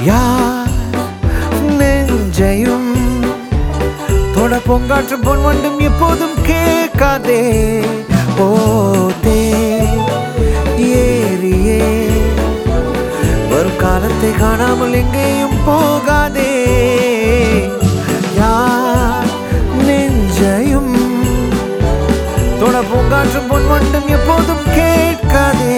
யார் நெஞ்சையும் தொட பொங்காற்றும் பொன் வண்டும் எப்போதும் கேட்காதே போதே ஏறியே வரும் காலத்தை காணாமல் எங்கேயும் போகாதே யார் நெஞ்சையும் தொட பூங்காற்றும் பொன் வண்டும் எப்போதும் கேட்காதே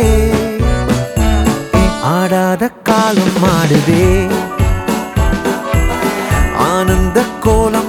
ஆடாத காலம் ஆடுதே ஆனந்த கோலம்